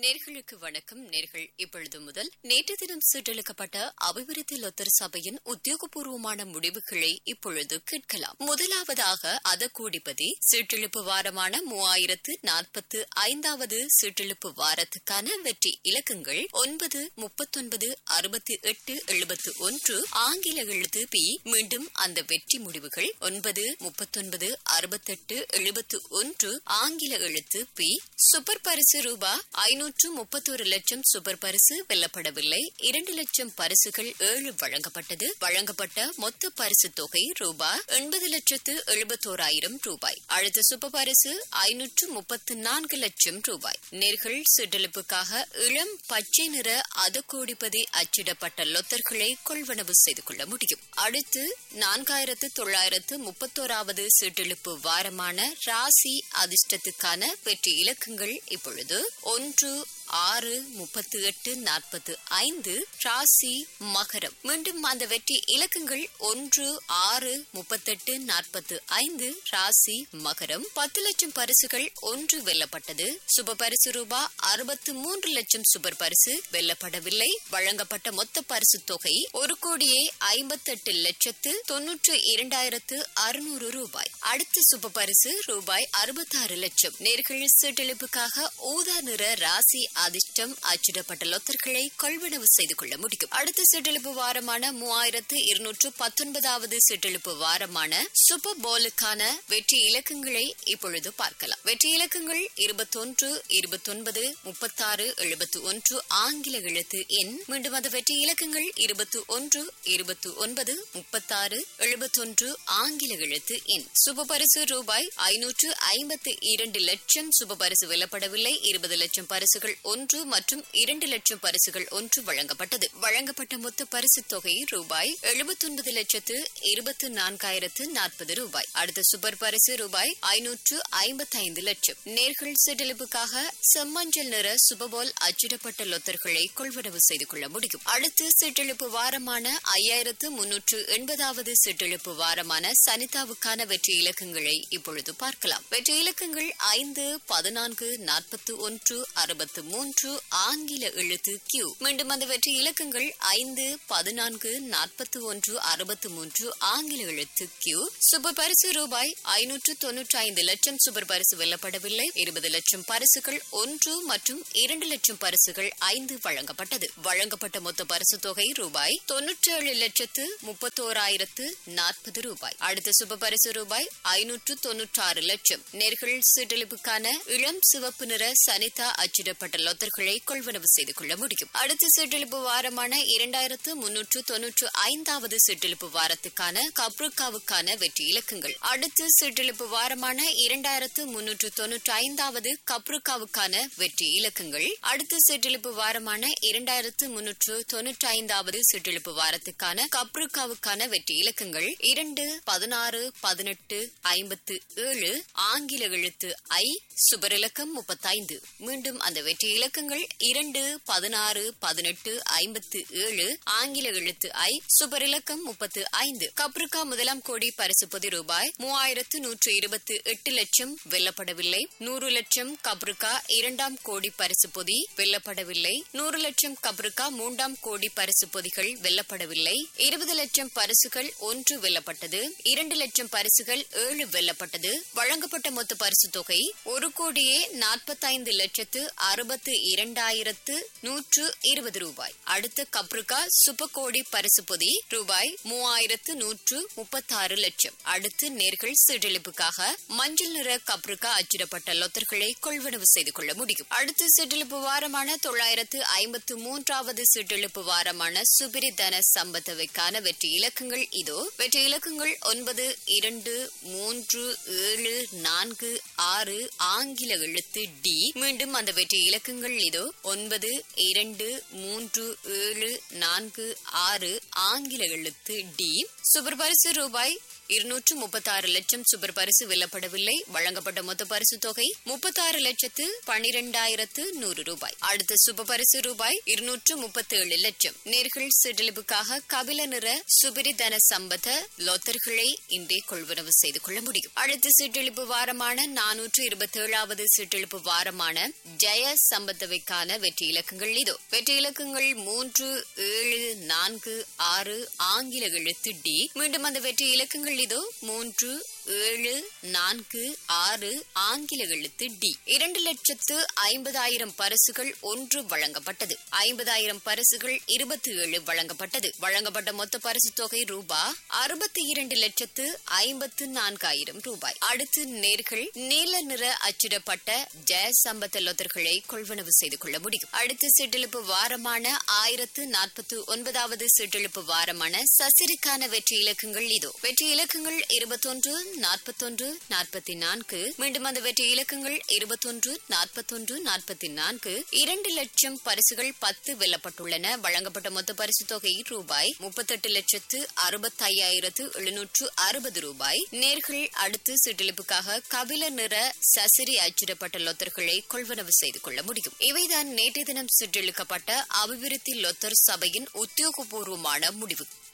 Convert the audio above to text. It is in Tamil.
நேர்களுக்கு வணக்கம் நேர்கள் இப்பொழுது முதல் நேற்று தினம் சீட்டளிக்கப்பட்ட அபிவிருத்தி லொத்தர் சபையின் உத்தியோகபூர்வமான முடிவுகளை இப்பொழுது கேட்கலாம் முதலாவதாக அதக்கூடிபதி சீட்டெழுப்பு வாரமான மூவாயிரத்து நாற்பத்து ஐந்தாவது சீட்டெழுப்பு வாரத்துக்கான வெற்றி இலக்கங்கள் ஒன்பது முப்பத்தொன்பது அறுபத்தி எட்டு எழுபத்து ஒன்று ஆங்கில எழுத்து பி மீண்டும் அந்த வெற்றி முடிவுகள் ஒன்பது முப்பத்தொன்பது அறுபத்தெட்டு எழுபத்து ஒன்று ஆங்கில எழுத்து பி சூப்பர் பரிசு ரூபா ஐநூற்று முப்பத்தொரு லட்சம் சூப்பர் பரிசு வெல்லப்படவில்லை இரண்டு லட்சம் பரிசுகள் ஏழு வழங்கப்பட்டது வழங்கப்பட்ட மொத்த பரிசு தொகை ரூபாய் எண்பது லட்சத்து எழுபத்தோராயிரம் ரூபாய் அடுத்த சூப்பர் பரிசு ஐநூற்று முப்பத்து நான்கு லட்சம் ரூபாய் நேர்கள் சிற்றெழுப்புக்காக இளம் பச்சை நிற அதக்கோடிப்பதி அச்சிடப்பட்ட லொத்தர்களை கொள்வனவு செய்து கொள்ள முடியும் அடுத்து நான்காயிரத்து தொள்ளாயிரத்து முப்பத்தோராவது சீட்டெழுப்பு வாரமான ராசி அதிர்ஷ்டத்துக்கான வெற்றி இலக்கங்கள் இப்பொழுது ஒன்று ஆறு முப்பத்தி எட்டு நாற்பத்து ஐந்து ராசி மகரம் மீண்டும் அந்த வெற்றி இலக்கங்கள் ஒன்று ஆறு முப்பத்தெட்டு நாற்பத்து ஐந்து ராசி மகரம் பத்து லட்சம் பரிசுகள் ஒன்று வெல்லப்பட்டது சுப பரிசு ரூபா அறுபத்து மூன்று லட்சம் சுபர் பரிசு வெல்லப்படவில்லை வழங்கப்பட்ட மொத்த பரிசு தொகை ஒரு கோடியே ஐம்பத்தெட்டு லட்சத்து தொன்னூற்று இரண்டாயிரத்து அறுநூறு ரூபாய் அடுத்த சுப பரிசு ரூபாய் அறுபத்தாறு லட்சம் நேர்கள் சீட்டெழுப்புக்காக ஊதா நிற ராசி அதிர்ஷ்டம் அச்சிடப்பட்ட லொத்தர்களை கொள்வனவு செய்து கொள்ள முடியும் அடுத்த சீட்டெழுப்பு வாரமான மூவாயிரத்து இருநூற்று பத்தொன்பதாவது சீட்டெழுப்பு வாரமான சூப்பர் போலுக்கான வெற்றி இலக்கங்களை இப்பொழுது பார்க்கலாம் வெற்றி இலக்கங்கள் இருபத்தொன்று இருபத்தொன்பது முப்பத்தாறு எழுபத்து ஒன்று ஆங்கில எழுத்து எண் மீண்டும் அந்த வெற்றி இலக்கங்கள் இருபத்து ஒன்று இருபத்து ஒன்பது முப்பத்தாறு எழுபத்தொன்று ஆங்கில எழுத்து எண் சுப பரிசு ரூபாய் ஐநூற்று ஐம்பத்து இரண்டு லட்சம் சுப பரிசு வெல்லப்படவில்லை இருபது லட்சம் பரிசுகள் ஒன்று மற்றும் இரண்டு லட்சம் பரிசுகள் ஒன்று வழங்கப்பட்டது வழங்கப்பட்ட மொத்த பரிசு தொகை ரூபாய் எழுபத்தொன்பது லட்சத்து இருபத்து நான்காயிரத்து நாற்பது ரூபாய் அடுத்த சூப்பர் பரிசு ரூபாய் ஐநூற்று ஐம்பத்தி ஐந்து லட்சம் நேர்கள் சிற்றெழுப்புக்காக செம்மஞ்சள் நிற சுபபோல் அச்சிடப்பட்ட லொத்தர்களை கொள்வனவு செய்து கொள்ள முடியும் அடுத்து சிற்றெழுப்பு வாரமான ஐயாயிரத்து முன்னூற்று எண்பதாவது சிற்றெழுப்பு வாரமான சனிதாவுக்கான வெற்றி இலக்கங்களை இப்பொழுது பார்க்கலாம் வெற்றி இலக்கங்கள் ஐந்து பதினான்கு நாற்பத்தி ஒன்று அறுபத்து மூன்று ஆங்கில எழுத்து கியூ மீண்டும் அந்த வெற்றி இலக்கங்கள் ஐந்து பதினான்கு நாற்பத்தி ஒன்று அறுபத்து மூன்று ஆங்கில எழுத்து கியூ சூப்பர் பரிசு ரூபாய் ஐநூற்று தொன்னூற்றி ஐந்து லட்சம் சூப்பர் பரிசு வெல்லப்படவில்லை இருபது லட்சம் பரிசுகள் ஒன்று மற்றும் இரண்டு லட்சம் பரிசுகள் ஐந்து வழங்கப்பட்டது வழங்கப்பட்ட மொத்த பரிசு தொகை ரூபாய் தொன்னூற்றி ஏழு லட்சத்து முப்பத்தோராயிரத்து நாற்பது ரூபாய் அடுத்த சுப பரிசு ரூபாய் ஐநூற்று தொன்னூற்றாறு லட்சம் நேர்கள் சீட்டெழுப்புக்கான இளம் சிவப்பு நிற சனிதா அச்சிடப்பட்ட லொத்தர்களை கொள்வனவு செய்து கொள்ள முடியும் அடுத்த சீட்டெழுப்பு வாரமான இரண்டாயிரத்து முன்னூற்று தொன்னூற்று ஐந்தாவது சீட்டெழுப்பு வாரத்துக்கான கப்ருக்காவுக்கான வெற்றி இலக்கங்கள் அடுத்த சீட்டெழுப்பு வாரமான இரண்டாயிரத்து முன்னூற்று தொன்னூற்று ஐந்தாவது கப்ருக்காவுக்கான வெற்றி இலக்கங்கள் அடுத்த சீட்டெழுப்பு வாரமான இரண்டாயிரத்து முன்னூற்று தொன்னூற்றி ஐந்தாவது சீட்டெழுப்பு வாரத்துக்கான கப்ருக்காவுக்கான வெற்றி இலக்கங்கள் இரண்டு பதினாறு பதினெட்டு ஐம்பத்து ஏழு ஆங்கில எழுத்து ஐ சுபர் இலக்கம் முப்பத்தைந்து மீண்டும் அந்த வெற்றி இலக்கங்கள் இரண்டு பதினாறு பதினெட்டு ஐம்பத்து ஏழு ஆங்கில எழுத்து ஐ சுபர் இலக்கம் முப்பத்து ஐந்து கப்ருக்கா முதலாம் கோடி பரிசு பொதி ரூபாய் மூவாயிரத்து நூற்று இருபத்தி எட்டு லட்சம் வெல்லப்படவில்லை நூறு லட்சம் கப்ருக்கா இரண்டாம் கோடி பரிசு பொதி வெல்லப்படவில்லை நூறு லட்சம் கப்ருக்கா மூன்றாம் கோடி பரிசு பொதிகள் வெல்லப்படவில்லை இருபது லட்சம் பரிசுகள் ஒன்று வெல்லப்பட்டது இரண்டு லட்சம் பரிசுகள் ஏழு வெல்லப்பட்டது வழங்கப்பட்ட மொத்த பரிசு தொகை ஒரு கோடியே நாற்பத்தைந்து லட்சத்து அறுபத்து இரண்டாயிரத்து நூற்று இருபது ரூபாய் அடுத்த கப்ருக்கா சுபகோடி பரிசு பொதி ரூபாய் மூவாயிரத்து நூற்று முப்பத்தாறு லட்சம் அடுத்து நேர்கள் சீட்டெழுப்புக்காக மஞ்சள் நிற கப்ருக்கா அச்சிடப்பட்ட லொத்தர்களை கொள்வனவு செய்து கொள்ள முடியும் அடுத்த சீட்டெழுப்பு வாரமான தொள்ளாயிரத்து ஐம்பத்து மூன்றாவது சீட்டெழுப்பு வாரமான சுபிரி தன சம்பத்தவைக்கான வெற்றி இலக்கங்கள் இதோ வெற்றி இலக்கங்கள் ஒன்பது இரண்டு மூன்று ஏழு நான்கு ஆறு ஆங்கில எழுத்து டி மீண்டும் அந்த வெற்றி இலக்கங்கள் இதோ ஒன்பது இரண்டு மூன்று ஏழு நான்கு ஆறு ஆங்கில எழுத்து டி சூப்பர் பரிசு ரூபாய் இருநூற்று முப்பத்தாறு லட்சம் சூப்பர் பரிசு வெல்லப்படவில்லை வழங்கப்பட்ட மொத்த பரிசு தொகை முப்பத்தாறு லட்சத்து பனிரெண்டாயிரத்து நூறு ரூபாய் அடுத்த சூப்பர் பரிசு ரூபாய் இருநூற்று முப்பத்தேழு லட்சம் நேர்கள் சிற்றிலிப்புக்காக கபில நிற சுபிரிதன சம்பத லொத்தர்களை இன்றே கொள்வனவு செய்து கொள்ள முடியும் அடுத்த சிற்றிலிப்பு வாரமான நானூற்று இருபத்தி ஏழாவது சிற்றிலிப்பு வாரமான ஜெய சம்பத்தவைக்கான வெற்றி இலக்கங்கள் இதோ வெற்றி இலக்கங்கள் மூன்று ஏழு நான்கு ஆறு ஆங்கில எழுத்து டி மீண்டும் அந்த வெற்றி இலக்கங்கள் இதோ மூன்று ஏழு நான்கு ஆறு ஆங்கில எழுத்து டி இரண்டு லட்சத்து ஐம்பதாயிரம் பரிசுகள் ஒன்று வழங்கப்பட்டது ஐம்பதாயிரம் பரிசுகள் இருபத்தி ஏழு வழங்கப்பட்டது வழங்கப்பட்ட மொத்த பரிசு தொகை ரூபா அறுபத்தி இரண்டு லட்சத்து ஐம்பத்து நான்காயிரம் ரூபாய் அடுத்து நேர்கள் நீல நிற அச்சிடப்பட்ட ஜெய சம்பத்த லொத்தர்களை கொள்வனவு செய்து கொள்ள முடியும் அடுத்து சிற்றிழுப்பு வாரமான ஆயிரத்து நாற்பத்து ஒன்பதாவது சிற்றிழுப்பு வாரமான சசிரிக்கான வெற்றி இலக்கங்கள் இதோ வெற்றி இலக்கங்கள் இருபத்தொன்று நாற்பத்தொன்று நாற்பத்தி நான்கு மீண்டும் அந்த வெற்றி இலக்கங்கள் இருபத்தொன்று நாற்பத்தொன்று நாற்பத்தி நான்கு இரண்டு லட்சம் பரிசுகள் பத்து வெல்லப்பட்டுள்ளன வழங்கப்பட்ட மொத்த பரிசு தொகை ரூபாய் முப்பத்தெட்டு லட்சத்து அறுபத்தையாயிரத்து எழுநூற்று அறுபது ரூபாய் நேர்கள் அடுத்து சிற்றிலிப்புக்காக கபில நிற சசிரி அச்சிடப்பட்ட லொத்தர்களை கொள்வனவு செய்து கொள்ள முடியும் இவைதான் நேற்று தினம் சிற்றிழுக்கப்பட்ட அபிவிருத்தி லொத்தர் சபையின் உத்தியோகபூர்வமான முடிவு